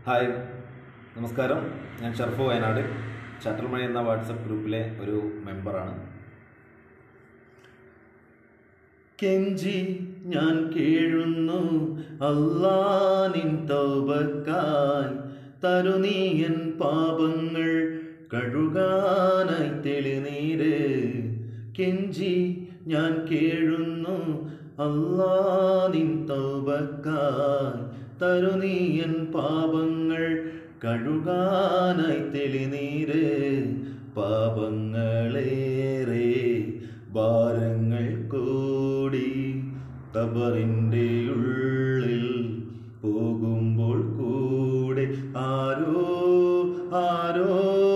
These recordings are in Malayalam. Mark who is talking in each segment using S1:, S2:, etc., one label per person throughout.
S1: ഹായ് നമസ്കാരം ഞാൻ ഷർഫു വയനാട് ചട്ടൽമണി എന്ന വാട്സപ്പ് ഗ്രൂപ്പിലെ ഒരു മെമ്പറാണ്
S2: കെഞ്ചി ഞാൻ കേഴുന്നു അല്ലാനിൻ തൗബക്കായി തരുനീയൻ പാപങ്ങൾ കഴുകാനായി തെളിനീര് കെഞ്ചി ഞാൻ കേഴുന്നു അല്ലാനിൻ തൗബക്കായി തരുനീയൻ പാപങ്ങൾ കഴുകാനായി തെളിനീര് പാപങ്ങളേറെ ഭാരങ്ങൾ കൂടി കബറിൻ്റെ ഉള്ളിൽ പോകുമ്പോൾ കൂടെ ആരോ ആരോ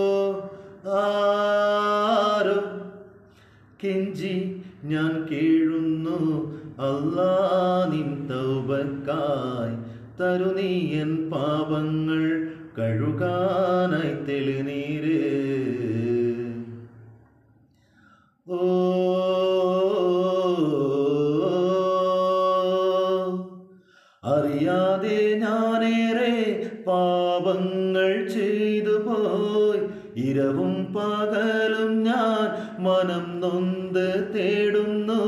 S2: ആരോ കെഞ്ചി ഞാൻ കേഴുന്നു അല്ലാ നിൻ തൗബക്കായി തരുനീയൻ പാപങ്ങൾ കഴുകാനായി തെളിനീര് ഓ അറിയാതെ ഞാനേറെ പാപങ്ങൾ ചെയ്തു പോയി ഇരവും പകലും ഞാൻ മനം നൊന്ത് തേടുന്നു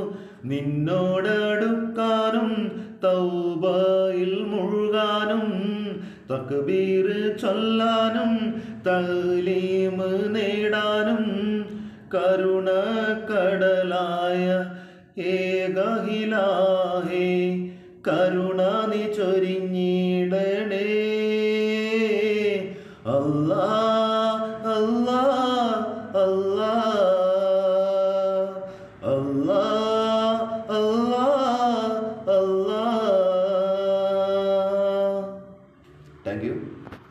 S2: നിന്നോടടുക്കാനും തൗബയിൽ മുഴുകാനും തക്ബീർ ചൊല്ലാനും തലീമ് നേടാനും കരുണ കടലായ ഏകഹിലാഹേ കരുണ നീ ചൊരിഞ്ഞിടണേ അല്ലാ അല്ലാ അല്ലാ അല്ലാ അല്ലാ അല്ലാ
S1: താങ്ക് യു